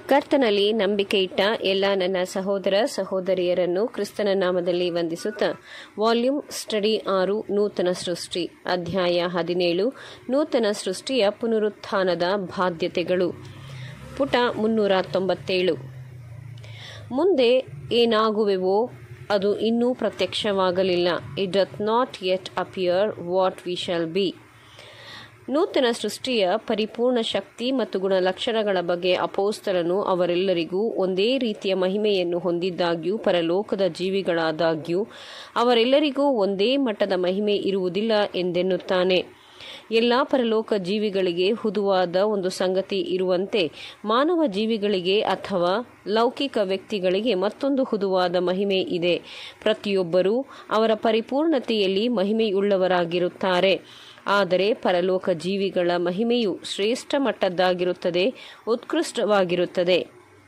ಕರ್ತನಲ್ಲಿ ನಂಬಿಕೆ ಇಟ್ಟ ಎಲ್ಲ ನನ್ನ ಸಹೋದರ ಸಹೋದರಿಯರನ್ನು ಕ್ರಿಸ್ತನ ನಾಮದಲ್ಲಿ ವಂದಿಸುತ್ತಾ ವಾಲ್ಯೂಮ್ ಸ್ಟಡಿ ಆರು ನೂತನ ಸೃಷ್ಟಿ ಅಧ್ಯಾಯ ಹದಿನೇಳು ನೂತನ ಸೃಷ್ಟಿಯ ಪುನರುತ್ಥಾನದ ಬಾಧ್ಯತೆಗಳು ಪುಟ ಮುನ್ನೂರ ತೊಂಬತ್ತೇಳು ಮುಂದೆ ಏನಾಗುವೆವೋ ಅದು ಇನ್ನೂ ಪ್ರತ್ಯಕ್ಷವಾಗಲಿಲ್ಲ it doth not yet appear what we shall be ನೂತನ ಸೃಷ್ಟಿಯ ಪರಿಪೂರ್ಣ ಶಕ್ತಿ ಮತ್ತು ಗುಣಲಕ್ಷಣಗಳ ಬಗ್ಗೆ ಅಪೋಸ್ತಲನು ಅವರೆಲ್ಲರಿಗೂ ಒಂದೇ ರೀತಿಯ ಮಹಿಮೆಯನ್ನು ಹೊಂದಿದ್ದಾಗ್ಯೂ ಪರಲೋಕದ ಜೀವಿಗಳಾದಾಗ್ಯೂ ಅವರೆಲ್ಲರಿಗೂ ಒಂದೇ ಮಟ್ಟದ ಮಹಿಮೆ ಇರುವುದಿಲ್ಲ ಎಂದೆನ್ನುತ್ತಾನೆ ಎಲ್ಲ ಪರಲೋಕ ಜೀವಿಗಳಿಗೆ ಹುದುವಾದ ಒಂದು ಸಂಗತಿ ಇರುವಂತೆ ಮಾನವ ಜೀವಿಗಳಿಗೆ ಅಥವಾ ಲೌಕಿಕ ವ್ಯಕ್ತಿಗಳಿಗೆ ಮತ್ತೊಂದು ಹುದುವಾದ ಮಹಿಮೆ ಇದೆ ಪ್ರತಿಯೊಬ್ಬರೂ ಅವರ ಪರಿಪೂರ್ಣತೆಯಲ್ಲಿ ಮಹಿಮೆಯುಳ್ಳವರಾಗಿರುತ್ತಾರೆ ಆದರೆ ಪರಲೋಕ ಜೀವಿಗಳ ಮಹಿಮೆಯು ಶ್ರೇಷ್ಠ ಮಟ್ಟದ್ದಾಗಿರುತ್ತದೆ ಉತ್ಕೃಷ್ಟವಾಗಿರುತ್ತದೆ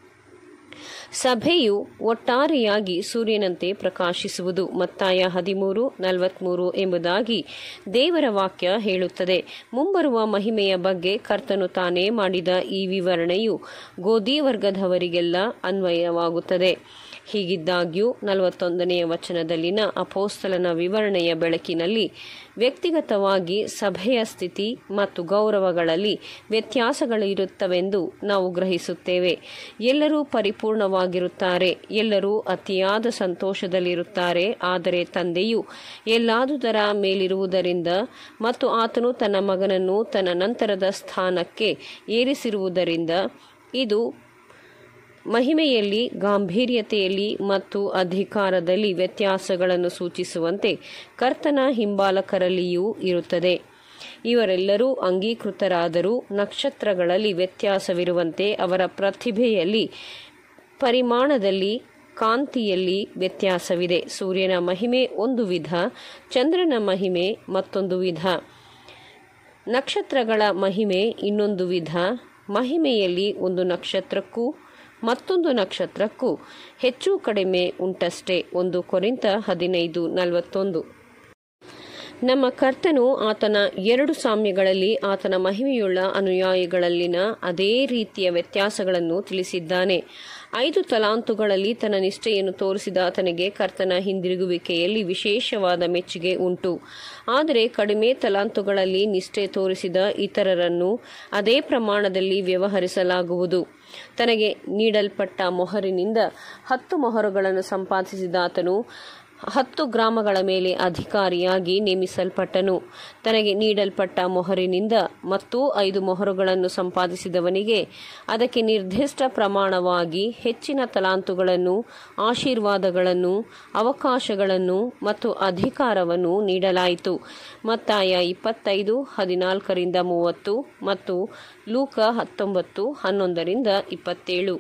ಸಭೆಯು ಒಟ್ಟಾರೆಯಾಗಿ ಸೂರ್ಯನಂತೆ ಪ್ರಕಾಶಿಸುವುದು ಮತ್ತಾಯ ಹದಿಮೂರು ನಲವತ್ಮೂರು ಎಂಬುದಾಗಿ ದೇವರ ವಾಕ್ಯ ಹೇಳುತ್ತದೆ ಮುಂಬರುವ ಮಹಿಮೆಯ ಬಗ್ಗೆ ಕರ್ತನು ತಾನೇ ಮಾಡಿದ ಈ ವಿವರಣೆಯು ಗೋಧಿ ವರ್ಗದವರಿಗೆಲ್ಲ ಅನ್ವಯವಾಗುತ್ತದೆ ಹೀಗಿದ್ದಾಗ್ಯೂ ನಲವತ್ತೊಂದನೆಯ ವಚನದಲ್ಲಿನ ಅಪೋಸ್ತಲನ ವಿವರಣೆಯ ಬೆಳಕಿನಲ್ಲಿ ವ್ಯಕ್ತಿಗತವಾಗಿ ಸಭೆಯ ಸ್ಥಿತಿ ಮತ್ತು ಗೌರವಗಳಲ್ಲಿ ವ್ಯತ್ಯಾಸಗಳಿರುತ್ತವೆಂದು ನಾವು ಗ್ರಹಿಸುತ್ತೇವೆ ಎಲ್ಲರೂ ಪರಿಪೂರ್ಣವಾಗಿರುತ್ತಾರೆ ಎಲ್ಲರೂ ಅತಿಯಾದ ಸಂತೋಷದಲ್ಲಿರುತ್ತಾರೆ ಆದರೆ ತಂದೆಯು ಎಲ್ಲಾದುದರ ಮೇಲಿರುವುದರಿಂದ ಮತ್ತು ಆತನು ತನ್ನ ಮಗನನ್ನು ತನ್ನ ನಂತರದ ಸ್ಥಾನಕ್ಕೆ ಏರಿಸಿರುವುದರಿಂದ ಇದು ಮಹಿಮೆಯಲ್ಲಿ ಗಾಂಭೀರ್ಯತೆಯಲ್ಲಿ ಮತ್ತು ಅಧಿಕಾರದಲ್ಲಿ ವ್ಯತ್ಯಾಸಗಳನ್ನು ಸೂಚಿಸುವಂತೆ ಕರ್ತನ ಹಿಂಬಾಲಕರಲ್ಲಿಯೂ ಇರುತ್ತದೆ ಇವರೆಲ್ಲರೂ ಅಂಗೀಕೃತರಾದರೂ ನಕ್ಷತ್ರಗಳಲ್ಲಿ ವ್ಯತ್ಯಾಸವಿರುವಂತೆ ಅವರ ಪ್ರತಿಭೆಯಲ್ಲಿ ಪರಿಮಾಣದಲ್ಲಿ ಕಾಂತಿಯಲ್ಲಿ ವ್ಯತ್ಯಾಸವಿದೆ ಸೂರ್ಯನ ಮಹಿಮೆ ಒಂದು ವಿಧ ಚಂದ್ರನ ಮಹಿಮೆ ಮತ್ತೊಂದು ವಿಧ ನಕ್ಷತ್ರಗಳ ಮಹಿಮೆ ಇನ್ನೊಂದು ವಿಧ ಮಹಿಮೆಯಲ್ಲಿ ಒಂದು ನಕ್ಷತ್ರಕ್ಕೂ ಮತ್ತೊಂದು ನಕ್ಷತ್ರಕ್ಕೂ ಹೆಚ್ಚು ಕಡಿಮೆ ಉಂಟಷ್ಟೇ ಒಂದು ಕೊರಿಂತ ಹದಿನೈದು ನಲವತ್ತೊಂದು ನಮ್ಮ ಕರ್ತನು ಆತನ ಎರಡು ಸಾಮ್ಯಗಳಲ್ಲಿ ಆತನ ಮಹಿಮೆಯುಳ್ಳ ಅನುಯಾಯಿಗಳಲ್ಲಿನ ಅದೇ ರೀತಿಯ ವ್ಯತ್ಯಾಸಗಳನ್ನು ತಿಳಿಸಿದ್ದಾನೆ ಐದು ತಲಾಂತುಗಳಲ್ಲಿ ತನ್ನ ನಿಷ್ಠೆಯನ್ನು ತೋರಿಸಿದ ಆತನಿಗೆ ಕರ್ತನ ಹಿಂದಿರುಗುವಿಕೆಯಲ್ಲಿ ವಿಶೇಷವಾದ ಮೆಚ್ಚುಗೆ ಉಂಟು ಆದರೆ ಕಡಿಮೆ ತಲಾಂತುಗಳಲ್ಲಿ ನಿಷ್ಠೆ ತೋರಿಸಿದ ಇತರರನ್ನು ಅದೇ ಪ್ರಮಾಣದಲ್ಲಿ ವ್ಯವಹರಿಸಲಾಗುವುದು ತನಗೆ ನೀಡಲ್ಪಟ್ಟ ಮೊಹರಿನಿಂದ ಹತ್ತು ಮೊಹರುಗಳನ್ನು ಸಂಪಾದಿಸಿದ ಆತನು ಹತ್ತು ಗ್ರಾಮಗಳ ಮೇಲೆ ಅಧಿಕಾರಿಯಾಗಿ ನೇಮಿಸಲ್ಪಟ್ಟನು ತನಗೆ ನೀಡಲ್ಪಟ್ಟ ಮೊಹರಿನಿಂದ ಮತ್ತು ಐದು ಮೊಹರುಗಳನ್ನು ಸಂಪಾದಿಸಿದವನಿಗೆ ಅದಕ್ಕೆ ನಿರ್ದಿಷ್ಟ ಪ್ರಮಾಣವಾಗಿ ಹೆಚ್ಚಿನ ತಲಾಂತುಗಳನ್ನು ಆಶೀರ್ವಾದಗಳನ್ನು ಅವಕಾಶಗಳನ್ನು ಮತ್ತು ಅಧಿಕಾರವನ್ನು ನೀಡಲಾಯಿತು ಮತ್ತಾಯ ಇಪ್ಪತ್ತೈದು ಹದಿನಾಲ್ಕರಿಂದ ಮೂವತ್ತು ಮತ್ತು ಲೂಕ ಹತ್ತೊಂಬತ್ತು ಹನ್ನೊಂದರಿಂದ ಇಪ್ಪತ್ತೇಳು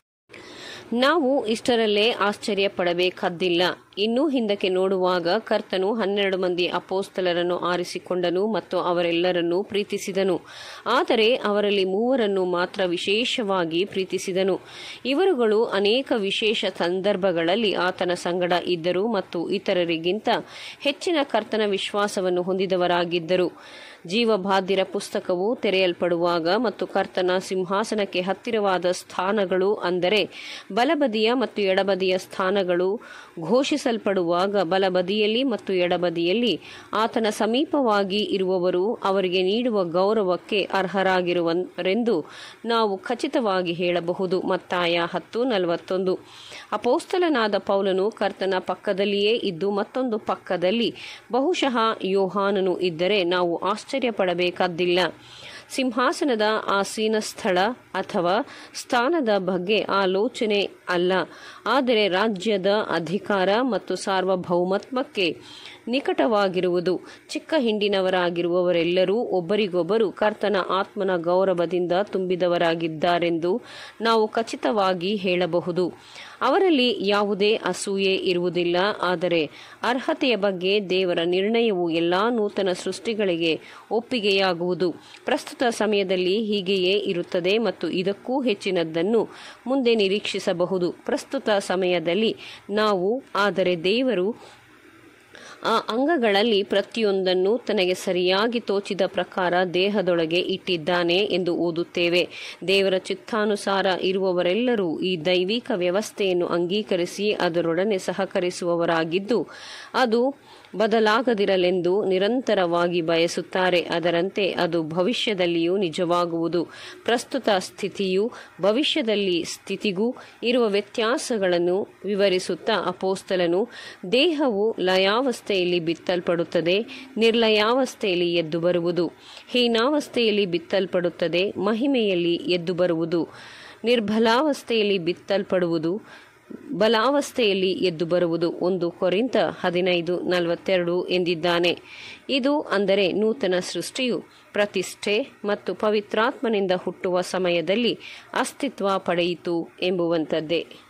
ನಾವು ಇಷ್ಟರಲ್ಲೇ ಆಶ್ಚರ್ಯ ಪಡಬೇಕಾದ್ದಿಲ್ಲ ಇನ್ನೂ ಹಿಂದಕ್ಕೆ ನೋಡುವಾಗ ಕರ್ತನು ಹನ್ನೆರಡು ಮಂದಿ ಅಪೋಸ್ತಲರನ್ನು ಆರಿಸಿಕೊಂಡನು ಮತ್ತು ಅವರೆಲ್ಲರನ್ನೂ ಪ್ರೀತಿಸಿದನು ಆದರೆ ಅವರಲ್ಲಿ ಮೂವರನ್ನು ಮಾತ್ರ ವಿಶೇಷವಾಗಿ ಪ್ರೀತಿಸಿದನು ಇವರುಗಳು ಅನೇಕ ವಿಶೇಷ ಸಂದರ್ಭಗಳಲ್ಲಿ ಆತನ ಸಂಗಡ ಇದ್ದರು ಮತ್ತು ಇತರರಿಗಿಂತ ಹೆಚ್ಚಿನ ಕರ್ತನ ವಿಶ್ವಾಸವನ್ನು ಹೊಂದಿದವರಾಗಿದ್ದರು ಜೀವಬಾಧ್ಯರ ಪುಸ್ತಕವು ತೆರೆಯಲ್ಪಡುವಾಗ ಮತ್ತು ಕರ್ತನ ಸಿಂಹಾಸನಕ್ಕೆ ಹತ್ತಿರವಾದ ಸ್ಥಾನಗಳು ಅಂದರೆ ಬಲಬದಿಯ ಮತ್ತು ಎಡಬದಿಯ ಸ್ಥಾನಗಳು ಘೋಷಿಸಲ್ಪಡುವಾಗ ಬಲಬದಿಯಲ್ಲಿ ಮತ್ತು ಎಡಬದಿಯಲ್ಲಿ ಆತನ ಸಮೀಪವಾಗಿ ಇರುವವರು ಅವರಿಗೆ ನೀಡುವ ಗೌರವಕ್ಕೆ ಅರ್ಹರಾಗಿರುವರೆಂದು ನಾವು ಖಚಿತವಾಗಿ ಹೇಳಬಹುದು ಮತ್ತಾಯ ಹತ್ತು ನಲವತ್ತೊಂದು ಅಪೋಸ್ತಲನಾದ ಪೌಲನು ಕರ್ತನ ಪಕ್ಕದಲ್ಲಿಯೇ ಇದ್ದು ಮತ್ತೊಂದು ಪಕ್ಕದಲ್ಲಿ ಬಹುಶಃ ಯೋಹಾನನು ಇದ್ದರೆ ನಾವು ಆಶ್ಚರ್ಯ ಪಡಬೇಕಾದ್ದಿಲ್ಲ ಸಿಂಹಾಸನದ ಆಸೀನ ಸ್ಥಳ ಅಥವಾ ಸ್ಥಾನದ ಬಗ್ಗೆ ಆಲೋಚನೆ ಅಲ್ಲ ಆದರೆ ರಾಜ್ಯದ ಅಧಿಕಾರ ಮತ್ತು ಸಾರ್ವಭೌಮತ್ವಕ್ಕೆ ನಿಕಟವಾಗಿರುವುದು ಚಿಕ್ಕ ಹಿಂಡಿನವರಾಗಿರುವವರೆಲ್ಲರೂ ಒಬ್ಬರಿಗೊಬ್ಬರು ಕರ್ತನ ಆತ್ಮನ ಗೌರವದಿಂದ ತುಂಬಿದವರಾಗಿದ್ದಾರೆಂದು ನಾವು ಖಚಿತವಾಗಿ ಹೇಳಬಹುದು ಅವರಲ್ಲಿ ಯಾವುದೇ ಅಸೂಯೆ ಇರುವುದಿಲ್ಲ ಆದರೆ ಅರ್ಹತೆಯ ಬಗ್ಗೆ ದೇವರ ನಿರ್ಣಯವು ಎಲ್ಲಾ ನೂತನ ಸೃಷ್ಟಿಗಳಿಗೆ ಒಪ್ಪಿಗೆಯಾಗುವುದು ಪ್ರಸ್ತುತ ಸಮಯದಲ್ಲಿ ಹೀಗೆಯೇ ಇರುತ್ತದೆ ಮತ್ತು ಇದಕ್ಕೂ ಹೆಚ್ಚಿನದನ್ನು ಮುಂದೆ ನಿರೀಕ್ಷಿಸಬಹುದು ಪ್ರಸ್ತುತ ಸಮಯದಲ್ಲಿ ನಾವು ಆದರೆ ದೇವರು ಆ ಅಂಗಗಳಲ್ಲಿ ಪ್ರತಿಯೊಂದನ್ನು ತನಗೆ ಸರಿಯಾಗಿ ತೋಚಿದ ಪ್ರಕಾರ ದೇಹದೊಳಗೆ ಇಟ್ಟಿದ್ದಾನೆ ಎಂದು ಓದುತ್ತೇವೆ ದೇವರ ಚಿತ್ತಾನುಸಾರ ಇರುವವರೆಲ್ಲರೂ ಈ ದೈವಿಕ ವ್ಯವಸ್ಥೆಯನ್ನು ಅಂಗೀಕರಿಸಿ ಅದರೊಡನೆ ಸಹಕರಿಸುವವರಾಗಿದ್ದು ಅದು ಬದಲಾಗದಿರಲೆಂದು ನಿರಂತರವಾಗಿ ಬಯಸುತ್ತಾರೆ ಅದರಂತೆ ಅದು ಭವಿಷ್ಯದಲ್ಲಿಯೂ ನಿಜವಾಗುವುದು ಪ್ರಸ್ತುತ ಸ್ಥಿತಿಯು ಭವಿಷ್ಯದಲ್ಲಿ ಸ್ಥಿತಿಗೂ ಇರುವ ವ್ಯತ್ಯಾಸಗಳನ್ನು ವಿವರಿಸುತ್ತಾ ಅಪೋಸ್ತಲನು ದೇಹವು ಲಯಾವಸ್ಥೆಯಲ್ಲಿ ಬಿತ್ತಲ್ಪಡುತ್ತದೆ ನಿರ್ಲಯಾವಸ್ಥೆಯಲ್ಲಿ ಎದ್ದು ಬರುವುದು ಹೀನಾವಸ್ಥೆಯಲ್ಲಿ ಬಿತ್ತಲ್ಪಡುತ್ತದೆ ಮಹಿಮೆಯಲ್ಲಿ ಎದ್ದು ಬರುವುದು ನಿರ್ಬಲಾವಸ್ಥೆಯಲ್ಲಿ ಬಿತ್ತಲ್ಪಡುವುದು ಬಲಾವಸ್ಥೆಯಲ್ಲಿ ಎದ್ದು ಬರುವುದು ಒಂದು ಕೊರಿಂತ ಹದಿನೈದು ನಲವತ್ತೆರಡು ಎಂದಿದ್ದಾನೆ ಇದು ಅಂದರೆ ನೂತನ ಸೃಷ್ಟಿಯು ಪ್ರತಿಷ್ಠೆ ಮತ್ತು ಪವಿತ್ರಾತ್ಮನಿಂದ ಹುಟ್ಟುವ ಸಮಯದಲ್ಲಿ ಅಸ್ತಿತ್ವ ಪಡೆಯಿತು ಎಂಬುವಂಥದ್ದೇ